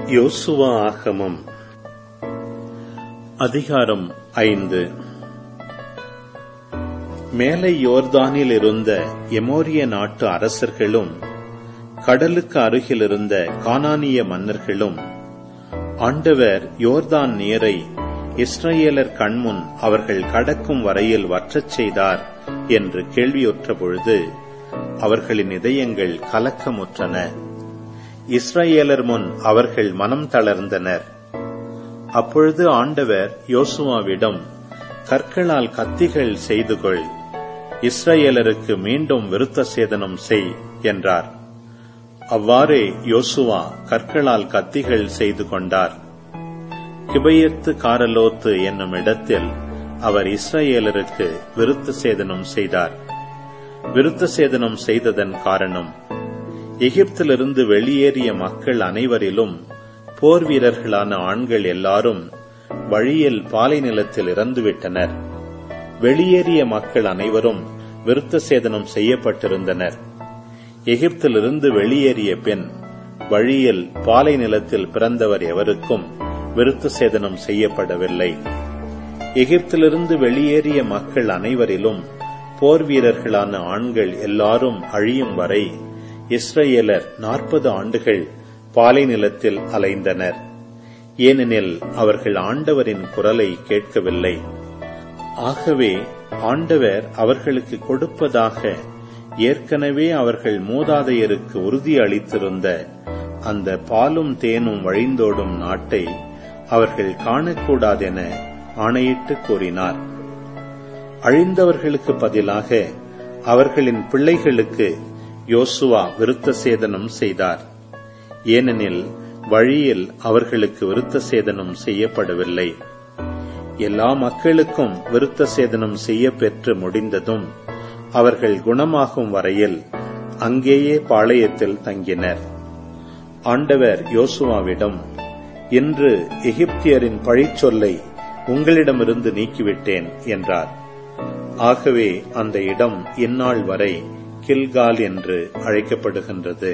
யோசுவா ஆகமம் அதிகாரம் ஐந்து மேலை யோர்தானில் இருந்த எமோரிய நாட்டு அரசர்களும் கடலுக்கு அருகில் இருந்த கானானிய மன்னர்களும் ஆண்டவர் யோர்தான் நீரை இஸ்ரேலர் கண்முன் அவர்கள் கடக்கும் வரையில் வற்றச் செய்தார் என்று கேள்வியுற்ற பொழுது அவர்களின் இதயங்கள் கலக்கமுற்றன இஸ்ரேலர் முன் அவர்கள் மனம் தளர்ந்தனர் அப்பொழுது ஆண்டவர் யோசுவாவிடம் கற்களால் கத்திகள் செய்து கொள் இஸ்ரேலருக்கு மீண்டும் விருத்த சேதனம் செய் என்றார் அவ்வாறே யோசுவா கற்களால் கத்திகள் செய்து கொண்டார் கிபையத்து காரலோத்து என்னும் இடத்தில் அவர் இஸ்ரேலருக்கு விருத்த சேதனம் செய்தார் விருத்த சேதனம் செய்ததன் காரணம் எகிப்திலிருந்து வெளியேறிய மக்கள் அனைவரிலும் போர் வீரர்களான ஆண்கள் எல்லாரும் வழியில் பாலை நிலத்தில் இறந்துவிட்டனர் வெளியேறிய மக்கள் அனைவரும் விருத்த சேதனம் செய்யப்பட்டிருந்தனர் எகிப்திலிருந்து வெளியேறிய பின் வழியில் பாலை நிலத்தில் பிறந்தவர் எவருக்கும் விருத்த சேதனம் செய்யப்படவில்லை எகிப்திலிருந்து வெளியேறிய மக்கள் அனைவரிலும் போர் வீரர்களான ஆண்கள் எல்லாரும் அழியும் வரை இஸ்ரேலர் நாற்பது ஆண்டுகள் பாலை நிலத்தில் அலைந்தனர் ஏனெனில் அவர்கள் ஆண்டவரின் குரலை கேட்கவில்லை ஆகவே ஆண்டவர் அவர்களுக்கு கொடுப்பதாக ஏற்கனவே அவர்கள் மூதாதையருக்கு உறுதி அளித்திருந்த அந்த பாலும் தேனும் வழிந்தோடும் நாட்டை அவர்கள் காணக்கூடாதென ஆணையிட்டு கூறினார் அழிந்தவர்களுக்கு பதிலாக அவர்களின் பிள்ளைகளுக்கு யோசுவா விருத்த சேதனம் செய்தார் ஏனெனில் வழியில் அவர்களுக்கு விருத்த சேதனம் செய்யப்படவில்லை எல்லா மக்களுக்கும் விருத்த சேதனம் செய்ய பெற்று முடிந்ததும் அவர்கள் குணமாகும் வரையில் அங்கேயே பாளையத்தில் தங்கினர் ஆண்டவர் யோசுவாவிடம் இன்று எகிப்தியரின் பழிச்சொல்லை உங்களிடமிருந்து நீக்கிவிட்டேன் என்றார் ஆகவே அந்த இடம் இந்நாள் வரை கில்கால் என்று அழைக்கப்படுகின்றது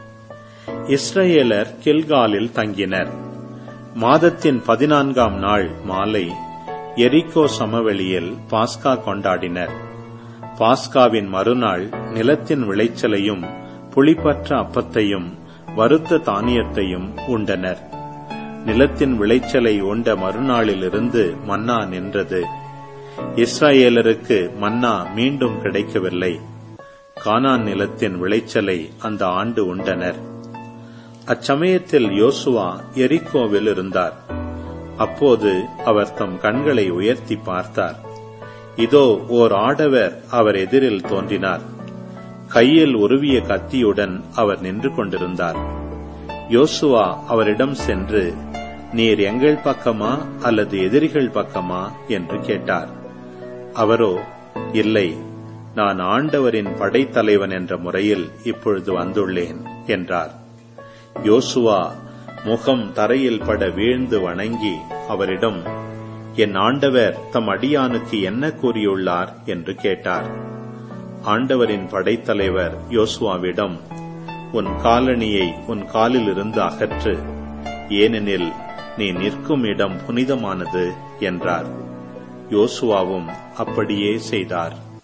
இஸ்ரேலர் கில்காலில் தங்கினர் மாதத்தின் பதினான்காம் நாள் மாலை எரிக்கோ சமவெளியில் பாஸ்கா கொண்டாடினர் பாஸ்காவின் மறுநாள் நிலத்தின் விளைச்சலையும் புளிப்பற்ற அப்பத்தையும் வறுத்த தானியத்தையும் உண்டனர் நிலத்தின் விளைச்சலை உண்ட மறுநாளிலிருந்து மன்னா நின்றது இஸ்ரேலருக்கு மன்னா மீண்டும் கிடைக்கவில்லை கானான் நிலத்தின் விளைச்சலை அந்த ஆண்டு உண்டனர் அச்சமயத்தில் யோசுவா எரிக்கோவில் இருந்தார் அப்போது அவர் தம் கண்களை உயர்த்தி பார்த்தார் இதோ ஓர் ஆடவர் அவர் எதிரில் தோன்றினார் கையில் உருவிய கத்தியுடன் அவர் நின்று கொண்டிருந்தார் யோசுவா அவரிடம் சென்று நீர் எங்கள் பக்கமா அல்லது எதிரிகள் பக்கமா என்று கேட்டார் அவரோ இல்லை நான் ஆண்டவரின் படைத்தலைவன் என்ற முறையில் இப்பொழுது வந்துள்ளேன் என்றார் யோசுவா முகம் தரையில் பட வீழ்ந்து வணங்கி அவரிடம் என் ஆண்டவர் தம் அடியானுக்கு என்ன கூறியுள்ளார் என்று கேட்டார் ஆண்டவரின் படைத்தலைவர் யோசுவாவிடம் உன் காலணியை உன் காலிலிருந்து அகற்று ஏனெனில் நீ நிற்கும் இடம் புனிதமானது என்றார் யோசுவாவும் அப்படியே செய்தார்